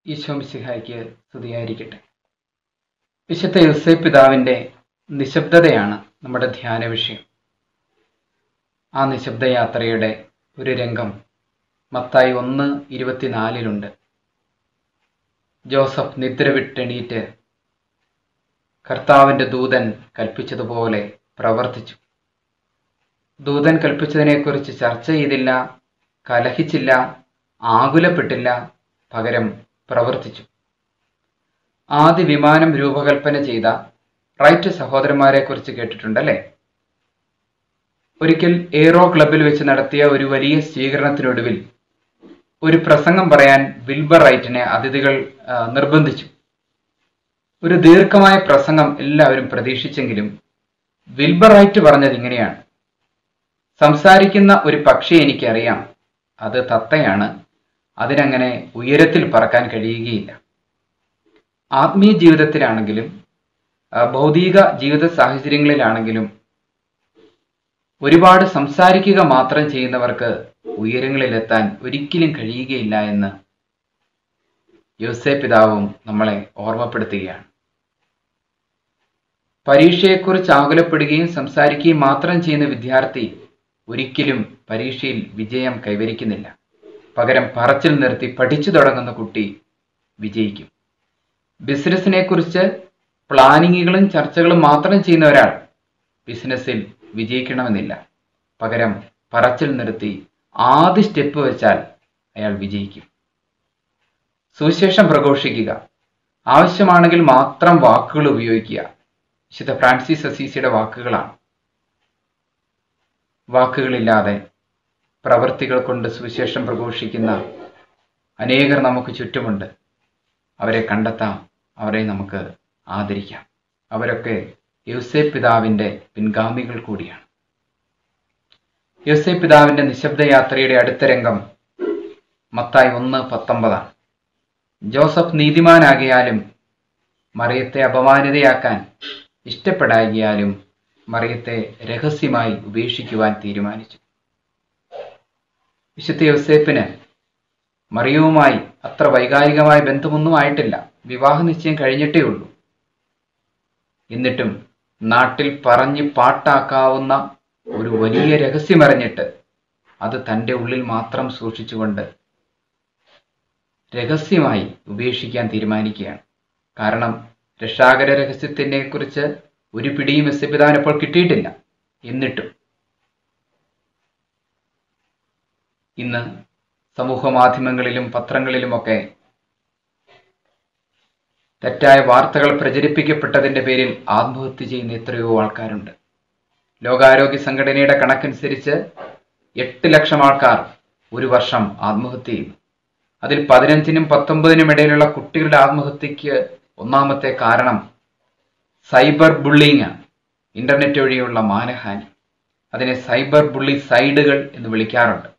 ഈശോമിശിഹായ്ക്ക് സ്തുതിയായിരിക്കട്ടെ വിശുദ്ധ യുസൈ പിതാവിൻ്റെ നിശബ്ദതയാണ് നമ്മുടെ ധ്യാന വിഷയം ആ നിശബ്ദ യാത്രയുടെ ഒരു രംഗം മത്തായി ഒന്ന് ഇരുപത്തിനാലിലുണ്ട് ജോസഫ് നിദ്ര വിട്ടെണീറ്റ് കർത്താവിൻ്റെ ദൂതൻ കൽപ്പിച്ചതുപോലെ പ്രവർത്തിച്ചു ദൂതൻ കൽപ്പിച്ചതിനെക്കുറിച്ച് ചർച്ച ചെയ്തില്ല കലഹിച്ചില്ല ആകുലപ്പെട്ടില്ല പകരം പ്രവർത്തിച്ചു ആദ്യ വിമാനം രൂപകൽപ്പന ചെയ്ത റൈറ്റ് സഹോദരന്മാരെ കുറിച്ച് കേട്ടിട്ടുണ്ടല്ലേ ഒരിക്കൽ എയ്റോ ക്ലബിൽ വെച്ച് നടത്തിയ ഒരു വലിയ സ്വീകരണത്തിനൊടുവിൽ ഒരു പ്രസംഗം പറയാൻ വിൽബർ റൈറ്റിനെ അതിഥികൾ ആ, നിർബന്ധിച്ചു ഒരു ദീർഘമായ പ്രസംഗം എല്ലാവരും പ്രതീക്ഷിച്ചെങ്കിലും വിൽബർ റൈറ്റ് പറഞ്ഞത് ഇങ്ങനെയാണ് സംസാരിക്കുന്ന ഒരു പക്ഷി എനിക്കറിയാം അത് തത്തയാണ് അതിനങ്ങനെ ഉയരത്തിൽ പറക്കാൻ കഴിയുകയില്ല ആത്മീയ ജീവിതത്തിലാണെങ്കിലും ആ, ഭൗതിക ജീവിത സാഹചര്യങ്ങളിലാണെങ്കിലും ഒരുപാട് സംസാരിക്കുക മാത്രം ചെയ്യുന്നവർക്ക് ഉയരങ്ങളിലെത്താൻ ഒരിക്കലും കഴിയുകയില്ല എന്ന് യോസേ പിതാവും നമ്മളെ ഓർമ്മപ്പെടുത്തുകയാണ് പരീക്ഷയെക്കുറിച്ച് ആകുലപ്പെടുകയും സംസാരിക്കുകയും മാത്രം ചെയ്യുന്ന വിദ്യാർത്ഥി ഒരിക്കലും പരീക്ഷയിൽ വിജയം കൈവരിക്കുന്നില്ല പകരം പറച്ചിൽ നിർത്തി പഠിച്ചു തുടങ്ങുന്ന കുട്ടി വിജയിക്കും ബിസിനസ്സിനെ കുറിച്ച് പ്ലാനിങ്ങുകളും ചർച്ചകളും മാത്രം ചെയ്യുന്ന ഒരാൾ ബിസിനസ്സിൽ വിജയിക്കണമെന്നില്ല പകരം പറച്ചിൽ നിർത്തി ആദ്യ സ്റ്റെപ്പ് വെച്ചാൽ അയാൾ വിജയിക്കും സുവിശേഷം പ്രഘോഷിക്കുക ആവശ്യമാണെങ്കിൽ മാത്രം വാക്കുകൾ ഉപയോഗിക്കുക വിശുദ്ധ ഫ്രാൻസിസ് അസീസിയുടെ വാക്കുകളാണ് വാക്കുകളില്ലാതെ പ്രവൃത്തികൾ കൊണ്ട് സുവിശേഷം പ്രഘോഷിക്കുന്ന അനേകർ നമുക്ക് ചുറ്റുമുണ്ട് അവരെ കണ്ടെത്താം അവരെ നമുക്ക് ആദരിക്കാം അവരൊക്കെ യോസേ പിതാവിൻ്റെ പിൻഗാമികൾ കൂടിയാണ് യോസേ പിതാവിൻ്റെ നിശബ്ദ യാത്രയുടെ അടുത്ത രംഗം മത്തായി ഒന്ന് പത്തൊമ്പതാണ് ജോസഫ് നീതിമാനാകിയാലും മറിയത്തെ അപമാനിതയാക്കാൻ ഇഷ്ടപ്പെടാകിയാലും മറിയത്തെ രഹസ്യമായി ഉപേക്ഷിക്കുവാൻ തീരുമാനിച്ചു വിശുദ്ധ യോസേപ്പിന് മറിയവുമായി അത്ര വൈകാരികമായ ബന്ധമൊന്നും ആയിട്ടില്ല വിവാഹ നിശ്ചയം കഴിഞ്ഞിട്ടേ ഉള്ളൂ എന്നിട്ടും നാട്ടിൽ പറഞ്ഞ് പാട്ടാക്കാവുന്ന ഒരു വലിയ രഹസ്യമറിഞ്ഞിട്ട് അത് തൻ്റെ ഉള്ളിൽ മാത്രം സൂക്ഷിച്ചുകൊണ്ട് രഹസ്യമായി ഉപേക്ഷിക്കാൻ തീരുമാനിക്കുകയാണ് കാരണം രക്ഷാകര രഹസ്യത്തിനെ കുറിച്ച് ഒരു പിടിയും എസ്പിതാവിന് ഇപ്പോൾ കിട്ടിയിട്ടില്ല എന്നിട്ടും ഇന്ന് സമൂഹ മാധ്യമങ്ങളിലും പത്രങ്ങളിലുമൊക്കെ തെറ്റായ വാർത്തകൾ പ്രചരിപ്പിക്കപ്പെട്ടതിന്റെ പേരിൽ ആത്മഹത്യ ചെയ്യുന്ന എത്രയോ ആൾക്കാരുണ്ട് ലോകാരോഗ്യ സംഘടനയുടെ കണക്കനുസരിച്ച് എട്ട് ലക്ഷം ആൾക്കാർ ഒരു വർഷം ആത്മഹത്യ ചെയ്യുന്നു അതിൽ പതിനഞ്ചിനും പത്തൊമ്പതിനും ഇടയിലുള്ള കുട്ടികളുടെ ആത്മഹത്യക്ക് ഒന്നാമത്തെ കാരണം സൈബർ ബുള്ളിങ് ആണ് ഇന്റർനെറ്റ് വഴിയുള്ള മാനഹാനി അതിനെ സൈബർ ബുള്ളി സൈഡുകൾ എന്ന് വിളിക്കാറുണ്ട്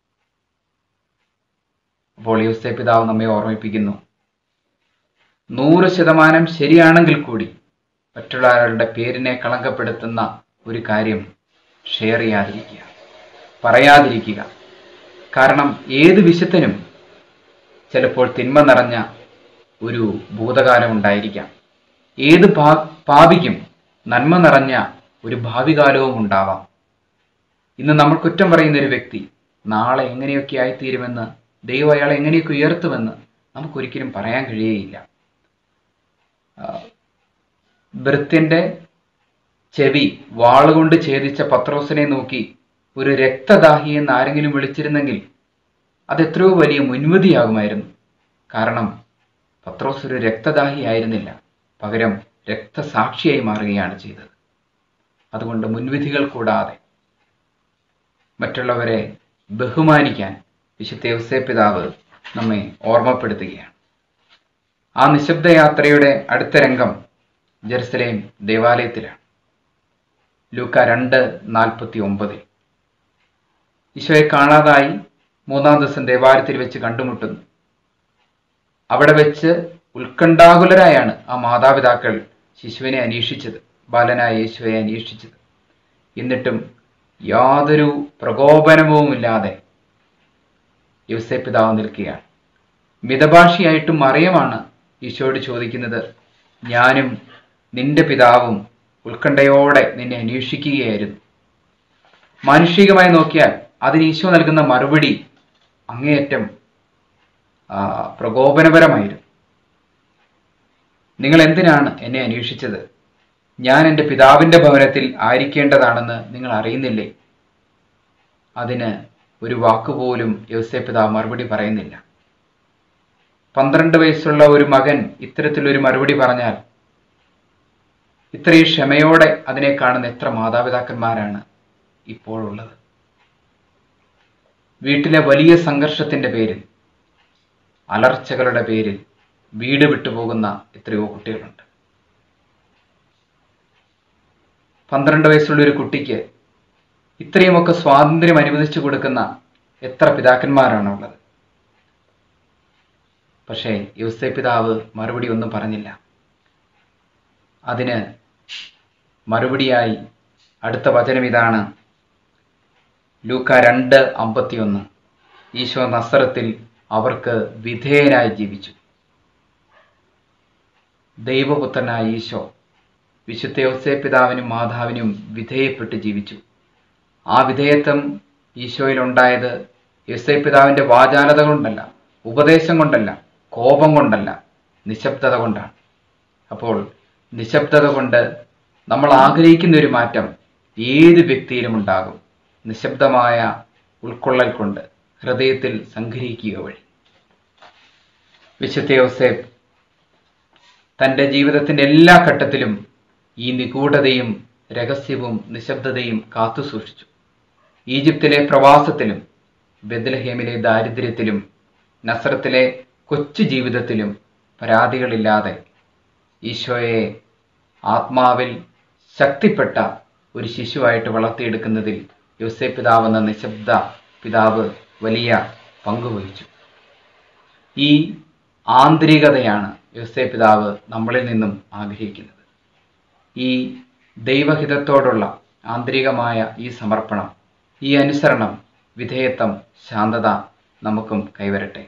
അപ്പോൾ യോസേ പിതാവ് നമ്മെ ഓർമ്മിപ്പിക്കുന്നു നൂറ് ശതമാനം ശരിയാണെങ്കിൽ കൂടി മറ്റുള്ള ആളുടെ പേരിനെ കളങ്കപ്പെടുത്തുന്ന ഒരു കാര്യം ഷെയർ ചെയ്യാതിരിക്കുക പറയാതിരിക്കുക കാരണം ഏത് വിശുദ്ധനും ചിലപ്പോൾ തിന്മ നിറഞ്ഞ ഒരു ഭൂതകാലം ഉണ്ടായിരിക്കാം ഏത് പാ പാപിക്കും നന്മ നിറഞ്ഞ ഒരു ഭാവി കാലവും ഉണ്ടാവാം ഇന്ന് നമ്മൾ കുറ്റം പറയുന്ന ഒരു വ്യക്തി നാളെ എങ്ങനെയൊക്കെ ആയിത്തീരുമെന്ന് ദൈവം അയാളെ എങ്ങനെയൊക്കെ ഉയർത്തുമെന്ന് നമുക്കൊരിക്കലും പറയാൻ കഴിയുകയില്ല ഭൃത്യന്റെ ചെവി വാളുകൊണ്ട് ഛേദിച്ച പത്രോസിനെ നോക്കി ഒരു രക്തദാഹി എന്ന് ആരെങ്കിലും വിളിച്ചിരുന്നെങ്കിൽ അത് എത്രയോ വലിയ മുൻവിധിയാകുമായിരുന്നു കാരണം പത്രോസ് ഒരു രക്തദാഹി ആയിരുന്നില്ല പകരം രക്തസാക്ഷിയായി മാറുകയാണ് ചെയ്തത് അതുകൊണ്ട് മുൻവിധികൾ കൂടാതെ മറ്റുള്ളവരെ ബഹുമാനിക്കാൻ വിശുദ്ധ യവസേ പിതാവ് നമ്മെ ഓർമ്മപ്പെടുത്തുകയാണ് ആ നിശബ്ദ യാത്രയുടെ അടുത്ത രംഗം ജെറുസലേം ദേവാലയത്തിലാണ് ലൂക്ക രണ്ട് നാൽപ്പത്തി ഒമ്പതിൽ ഈശോയെ കാണാതായി മൂന്നാം ദിവസം ദേവാലയത്തിൽ വെച്ച് കണ്ടുമുട്ടുന്നു അവിടെ വെച്ച് ഉത്കണ്ഠാകുലരായാണ് ആ മാതാപിതാക്കൾ ശിശുവിനെ അന്വേഷിച്ചത് ബാലനായ യേശുവെ അന്വേഷിച്ചത് എന്നിട്ടും യാതൊരു പ്രകോപനവുമില്ലാതെ യോസേ പിതാവ് നിൽക്കുകയാണ് മിതഭാഷിയായിട്ടും മറിയമാണ് ഈശോയോട് ചോദിക്കുന്നത് ഞാനും നിന്റെ പിതാവും ഉത്കണ്ഠയോടെ നിന്നെ അന്വേഷിക്കുകയായിരുന്നു മാനുഷികമായി നോക്കിയാൽ അതിന് ഈശോ നൽകുന്ന മറുപടി അങ്ങേയറ്റം ആ, പ്രകോപനപരമായിരുന്നു നിങ്ങൾ എന്തിനാണ് എന്നെ അന്വേഷിച്ചത് ഞാൻ എൻ്റെ പിതാവിൻ്റെ ഭവനത്തിൽ ആയിരിക്കേണ്ടതാണെന്ന് നിങ്ങൾ അറിയുന്നില്ലേ അതിന് ഒരു വാക്കുപോലും യോസേ പിതാവ് മറുപടി പറയുന്നില്ല പന്ത്രണ്ട് വയസ്സുള്ള ഒരു മകൻ ഇത്തരത്തിലൊരു മറുപടി പറഞ്ഞാൽ ഇത്രയും ക്ഷമയോടെ അതിനെ കാണുന്ന എത്ര മാതാപിതാക്കന്മാരാണ് ഇപ്പോഴുള്ളത് വീട്ടിലെ വലിയ സംഘർഷത്തിന്റെ പേരിൽ അലർച്ചകളുടെ പേരിൽ വീട് വിട്ടുപോകുന്ന എത്രയോ കുട്ടികളുണ്ട് പന്ത്രണ്ട് വയസ്സുള്ള ഒരു കുട്ടിക്ക് ഇത്രയുമൊക്കെ സ്വാതന്ത്ര്യം അനുവദിച്ചു കൊടുക്കുന്ന എത്ര പിതാക്കന്മാരാണുള്ളത് പക്ഷേ യൂസേ പിതാവ് മറുപടി ഒന്നും പറഞ്ഞില്ല അതിന് മറുപടിയായി അടുത്ത വചനം ഇതാണ് ലൂക്ക രണ്ട് അമ്പത്തിയൊന്ന് ഈശോ നസ്രത്തിൽ അവർക്ക് വിധേയനായി ജീവിച്ചു ദൈവപുത്രനായ ഈശോ വിശുദ്ധ യോസേ പിതാവിനും മാതാവിനും വിധേയപ്പെട്ട് ജീവിച്ചു ആ വിധേയത്വം ഈശോയിലുണ്ടായത് യോസേ പിതാവിൻ്റെ വാചാലത കൊണ്ടല്ല ഉപദേശം കൊണ്ടല്ല കോപം കൊണ്ടല്ല നിശബ്ദത കൊണ്ടാണ് അപ്പോൾ നിശബ്ദത കൊണ്ട് നമ്മൾ ആഗ്രഹിക്കുന്ന ഒരു മാറ്റം ഏത് വ്യക്തിയിലും ഉണ്ടാകും നിശബ്ദമായ ഉൾക്കൊള്ളൽ കൊണ്ട് ഹൃദയത്തിൽ സംഗ്രഹിക്കുക വഴി വിശുദ്ധ യോസേഫ് തൻ്റെ ജീവിതത്തിൻ്റെ എല്ലാ ഘട്ടത്തിലും ഈ നിഗൂഢതയും രഹസ്യവും നിശബ്ദതയും കാത്തുസൂക്ഷിച്ചു ഈജിപ്തിലെ പ്രവാസത്തിലും ബെദ്ലഹേമിലെ ദാരിദ്ര്യത്തിലും നസ്രത്തിലെ കൊച്ചു ജീവിതത്തിലും പരാതികളില്ലാതെ ഈശോയെ ആത്മാവിൽ ശക്തിപ്പെട്ട ഒരു ശിശുവായിട്ട് വളർത്തിയെടുക്കുന്നതിൽ യോസേ പിതാവ് എന്ന നിശബ്ദ പിതാവ് വലിയ പങ്കുവഹിച്ചു ഈ ആന്തരികതയാണ് യോസേ പിതാവ് നമ്മളിൽ നിന്നും ആഗ്രഹിക്കുന്നത് ഈ ദൈവഹിതത്തോടുള്ള ആന്തരികമായ ഈ സമർപ്പണം ഈ അനുസരണം വിധേയത്വം ശാന്തത നമുക്കും കൈവരട്ടെ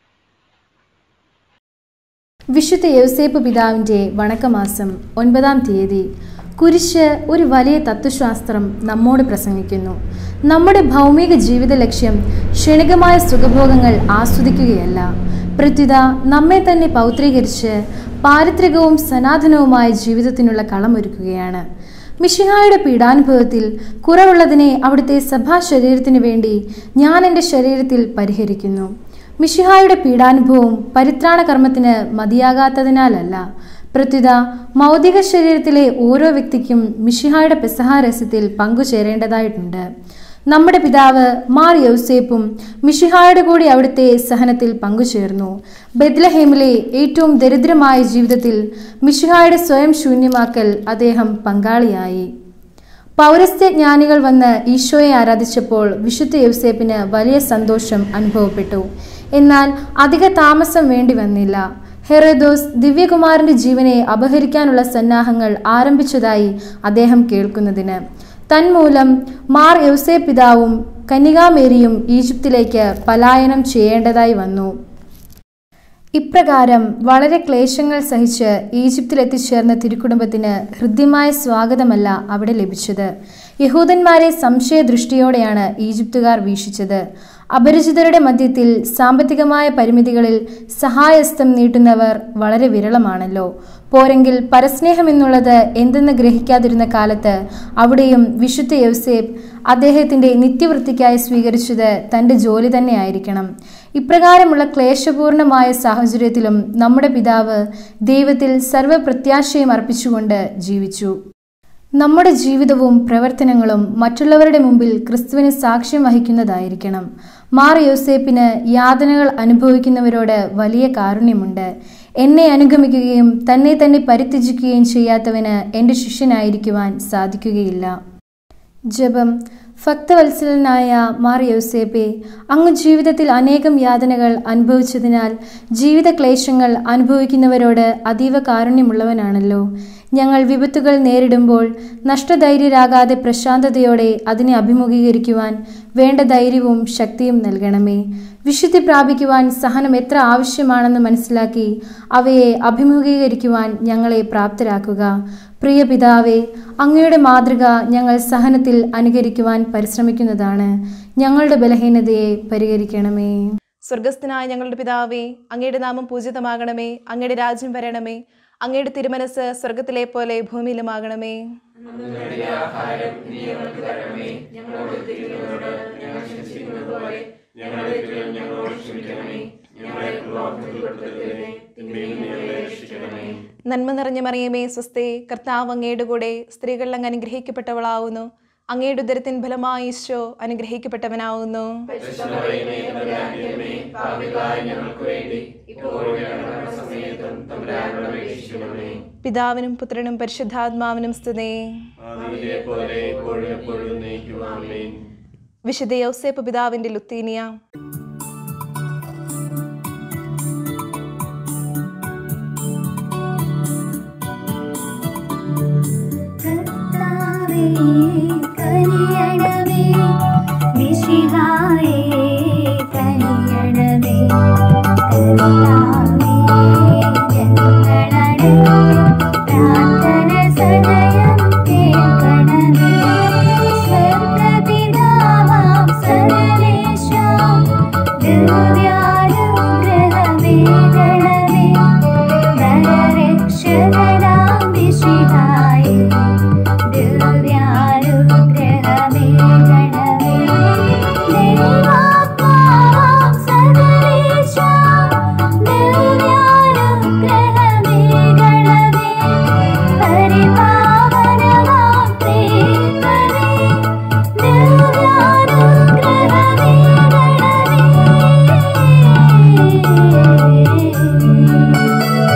വിശുദ്ധ യൗസേപ്പ് പിതാവിൻ്റെ വണക്കമാസം ഒൻപതാം തീയതി കുരിശ് ഒരു വലിയ തത്വശാസ്ത്രം നമ്മോട് പ്രസംഗിക്കുന്നു നമ്മുടെ ഭൗമിക ജീവിത ലക്ഷ്യം ക്ഷണികമായ സുഖഭോഗങ്ങൾ ആസ്വദിക്കുകയല്ല പ്രത്യുത നമ്മെ തന്നെ പൗത്രീകരിച്ച് പാരിത്രികവും സനാതനവുമായ ജീവിതത്തിനുള്ള കളമൊരുക്കുകയാണ് മിഷിഹായുടെ പീഡാനുഭവത്തിൽ കുറവുള്ളതിനെ അവിടുത്തെ സഭാ ശരീരത്തിനു വേണ്ടി ഞാൻ എൻ്റെ ശരീരത്തിൽ പരിഹരിക്കുന്നു മിഷിഹായുടെ പീഡാനുഭവം പരിത്രാണ കർമ്മത്തിന് മതിയാകാത്തതിനാലല്ല പ്രത്യുത മൗതിക ശരീരത്തിലെ ഓരോ വ്യക്തിക്കും മിഷിഹായുടെ പെസഹാരസ്യത്തിൽ പങ്കുചേരേണ്ടതായിട്ടുണ്ട് നമ്മുടെ പിതാവ് മാർ യൗസേപ്പും മിഷിഹായുടെ കൂടി അവിടുത്തെ സഹനത്തിൽ പങ്കുചേർന്നു ബെദ്ലഹേമിലെ ഏറ്റവും ദരിദ്രമായ ജീവിതത്തിൽ മിഷിഹായുടെ സ്വയം ശൂന്യമാക്കൽ അദ്ദേഹം പങ്കാളിയായി പൗരസ്ത്യ ജ്ഞാനികൾ വന്ന് ഈശോയെ ആരാധിച്ചപ്പോൾ വിശുദ്ധ യൗസേപ്പിന് വലിയ സന്തോഷം അനുഭവപ്പെട്ടു എന്നാൽ അധിക താമസം വേണ്ടി വന്നില്ല ഹെറോദോസ് ദിവ്യകുമാരന്റെ ജീവനെ അപഹരിക്കാനുള്ള സന്നാഹങ്ങൾ ആരംഭിച്ചതായി അദ്ദേഹം കേൾക്കുന്നതിന് തന്മൂലം മാർ യൗസേ പിതാവും കന്യകാമേരിയും ഈജിപ്തിലേക്ക് പലായനം ചെയ്യേണ്ടതായി വന്നു ഇപ്രകാരം വളരെ ക്ലേശങ്ങൾ സഹിച്ച് ഈജിപ്തിലെത്തിച്ചേർന്ന തിരുക്കുടുംബത്തിന് ഹൃദ്യമായ സ്വാഗതമല്ല അവിടെ ലഭിച്ചത് യഹൂദന്മാരെ സംശയദൃഷ്ടിയോടെയാണ് ഈജിപ്തുകാർ വീക്ഷിച്ചത് അപരിചിതരുടെ മധ്യത്തിൽ സാമ്പത്തികമായ പരിമിതികളിൽ സഹായസ്തം നീട്ടുന്നവർ വളരെ വിരളമാണല്ലോ പോരെങ്കിൽ പരസ്നേഹം എന്നുള്ളത് എന്തെന്ന് ഗ്രഹിക്കാതിരുന്ന കാലത്ത് അവിടെയും വിശുദ്ധ യൗസേപ്പ് അദ്ദേഹത്തിന്റെ നിത്യവൃത്തിക്കായി സ്വീകരിച്ചത് തന്റെ ജോലി തന്നെ ആയിരിക്കണം ഇപ്രകാരമുള്ള ക്ലേശപൂർണമായ സാഹചര്യത്തിലും നമ്മുടെ പിതാവ് ദൈവത്തിൽ സർവ്വപ്രത്യാശയും അർപ്പിച്ചുകൊണ്ട് ജീവിച്ചു നമ്മുടെ ജീവിതവും പ്രവർത്തനങ്ങളും മറ്റുള്ളവരുടെ മുമ്പിൽ ക്രിസ്തുവിന് സാക്ഷ്യം വഹിക്കുന്നതായിരിക്കണം മാർ യോസേപ്പിന് യാതനകൾ അനുഭവിക്കുന്നവരോട് വലിയ കാരുണ്യമുണ്ട് എന്നെ അനുഗമിക്കുകയും തന്നെ തന്നെ പരിത്യജിക്കുകയും ചെയ്യാത്തവന് എൻ്റെ ശിഷ്യനായിരിക്കുവാൻ സാധിക്കുകയില്ല ജപം ഭക്തവത്സലനായ മാർ യൗസേപ്പെ അങ്ങ് ജീവിതത്തിൽ അനേകം യാതനകൾ അനുഭവിച്ചതിനാൽ ജീവിത ക്ലേശങ്ങൾ അനുഭവിക്കുന്നവരോട് അതീവ കാരുണ്യമുള്ളവനാണല്ലോ ഞങ്ങൾ വിപത്തുകൾ നേരിടുമ്പോൾ നഷ്ടധൈര്യരാകാതെ പ്രശാന്തതയോടെ അതിനെ അഭിമുഖീകരിക്കുവാൻ വേണ്ട ധൈര്യവും ശക്തിയും നൽകണമേ വിശുദ്ധി പ്രാപിക്കുവാൻ സഹനം എത്ര ആവശ്യമാണെന്ന് മനസ്സിലാക്കി അവയെ അഭിമുഖീകരിക്കുവാൻ ഞങ്ങളെ പ്രാപ്തരാക്കുക പ്രിയ പിതാവേ അങ്ങയുടെ മാതൃക ഞങ്ങൾ സഹനത്തിൽ അനുകരിക്കുവാൻ പരിശ്രമിക്കുന്നതാണ് ഞങ്ങളുടെ ബലഹീനതയെ പരിഹരിക്കണമേ സ്വർഗസ്ഥനായ ഞങ്ങളുടെ പിതാവേ അങ്ങയുടെ നാമം പൂജിതമാകണമേ അങ്ങയുടെ രാജ്യം വരണമേ അങ്ങയുടെ തിരുമനസ് സ്വർഗത്തിലെ പോലെ ഭൂമിയിലുമാകണമേ നന്മ നിറഞ്ഞ മറിയമേ സ്വസ്തി കർത്താവ് അങ്ങയുടെ കൂടെ സ്ത്രീകൾ അങ്ങ് അനുഗ്രഹിക്കപ്പെട്ടവളാവുന്നു അങ്ങയുടെ ഉദരത്തിൻ ഫലമായി ഈശോ അനുഗ്രഹിക്കപ്പെട്ടവനാവുന്നു പിതാവിനും പുത്രനും പരിശുദ്ധാത്മാവിനും സ്തുതേ ആദിയിലെ പോലെ എപ്പോഴും എപ്പോഴും നയിക്കുവാമേൻ വിശുദ്ധ യൗസേപ്പ് പിതാവിന്റെ ലുത്തീനിയ കർത്താവേ കനിയണമേ മിശിഹായേ കനിയണമേ കർത്താവേ ഞങ്ങളടയ്ക്കും പ്രാർത്ഥന സദയം കേൾക്കണമേ സ്വർഗപിതാവാം സർവേശാം ദിവ്യാനുഗ്രഹമേ ഗണമേ നരരക്ഷകനാം മിശിഹായേ ദിവ്യാനുഗ്രഹമേ ഗണമേ ദൈവാത്മാവാം സർവേശാം ദിവ്യാനുഗ്രഹമേ ഗണമേ പരിപാവനമാം ദൈവമേ ദിവ്യാനുഗ്രഹമേ ഗണമേ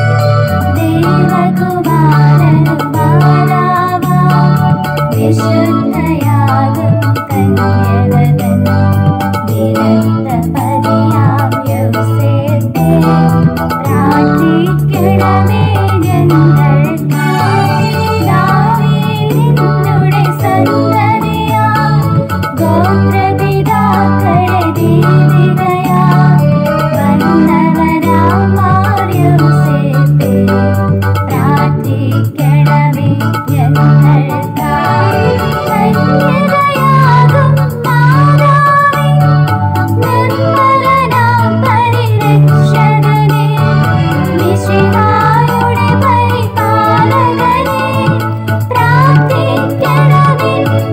ദേവകുമാരനും മാതാവാം വിശുദ്ധയാകും കന്യകതൻ നിരന്തപതിയാം യൗസേപ്പേ പ്രാർത്ഥിക്കണമേ ഞങ്ങൾക്കായി ദാവീദിനുടെ സന്തതിയാം ഗോത്രപിതാക്കളെ ദീപികയാം വന്നവനാം മാർയോസേപ്പേ പ്രാർത്ഥിക്കണമേ ഞങ്ങൾക്കായി കന്യകയാകും മാതാവേ നിർമ്മലനാം പരിരക്ഷകനേ മിശിഹായുടെ പരിപാലകനേ പ്രാർത്ഥിക്കണമേ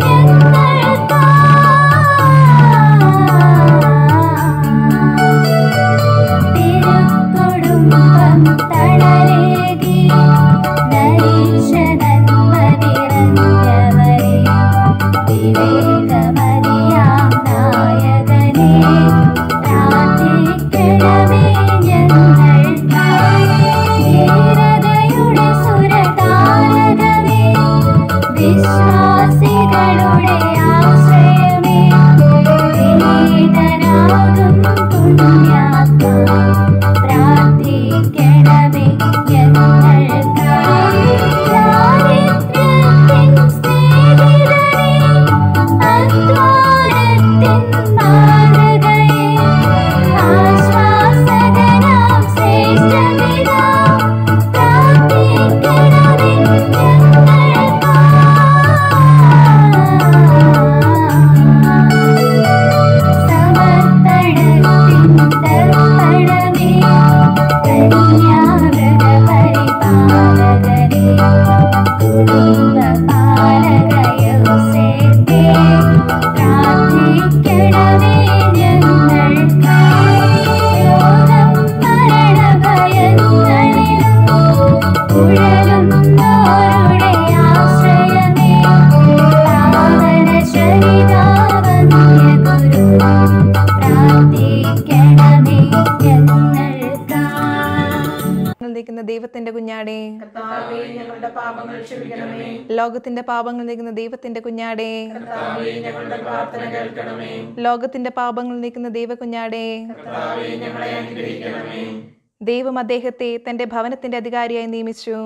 ഞങ്ങൾക്കായി തിരുക്കുടുംബം തളരേകി ദരീശനന്മ നിറഞ്ഞവരെ വിവേകമറിയാം നായകനെ പ്രാർത്ഥിക്കണമേ ഞങ്ങൾക്കായി ധീരതയുടെ സുരതാരകമേ വിശ്വാസികളുടെ ആശ്രയമേ വിനീതനാകും പുണ്യാത്മാ പ്രാർത്ഥിക്കണമേ ഞങ്ങൾക്കായി ദാരിദ്ര്യത്തിൻ സ്നേഹിതനേ അധ്വാനത്തിൻ മാതൃകയേ ആശ്വാസകനാം ശ്രേഷ്ഠപിതാ പ്രാർത്ഥിക്കണമേ ഞങ്ങൾക്കായി സമർപ്പണത്തിൻ തർപ്പണമേ കന്യാവ്രത പരിപാലകനേ കുടുംബപാലക യൗസേപ്പേ പ്രാർത്ഥിക്കണമേ ഞങ്ങൾക്കായി രോഗം മരണഭയങ്ങളിലും ഉഴലുന്നോരുടെ ആശ്രയമേ പാവന ശരിതാവന്യ ഗുരു പ്രാർത്ഥിക്കണമേ ഞങ്ങൾക്കായി നീക്കുന്ന ദൈവത്തിന്റെ കുഞ്ഞാടേ ലോകത്തിന്റെ പാപങ്ങൾ നീക്കുന്ന ദൈവത്തിന്റെ കുഞ്ഞാടേ ലോകത്തിന്റെ പാപങ്ങൾ നീക്കുന്ന ദൈവ കുഞ്ഞാടേ ദൈവം അദ്ദേഹത്തെ തന്റെ ഭവനത്തിന്റെ അധികാരിയായി നിയമിച്ചു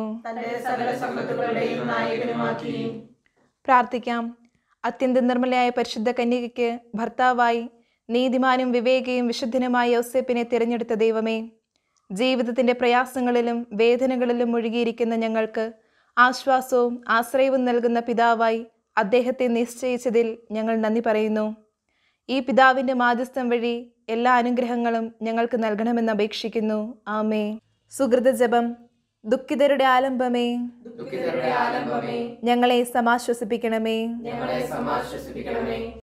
പ്രാർത്ഥിക്കാം അത്യന്തം നിർമ്മലയായ പരിശുദ്ധ കന്യകയ്ക്ക് ഭർത്താവായി നീതിമാനും വിവേകിയും വിശുദ്ധനുമായ യൗസേപ്പിനെ തിരഞ്ഞെടുത്ത ദൈവമേ ജീവിതത്തിന്റെ പ്രയാസങ്ങളിലും വേദനകളിലും മുഴുകിയിരിക്കുന്ന ഞങ്ങൾക്ക് ആശ്വാസവും ആശ്രയവും നൽകുന്ന പിതാവായി അദ്ദേഹത്തെ നിശ്ചയിച്ചതിൽ ഞങ്ങൾ നന്ദി പറയുന്നു ഈ പിതാവിന്റെ മാധ്യസ്ഥം വഴി എല്ലാ അനുഗ്രഹങ്ങളും ഞങ്ങൾക്ക് നൽകണമെന്ന് അപേക്ഷിക്കുന്നു ആമേ സുഹൃത ജപം ദുഃഖിതരുടെ ആലംബമേ ഞങ്ങളെ സമാശ്വസിപ്പിക്കണമേ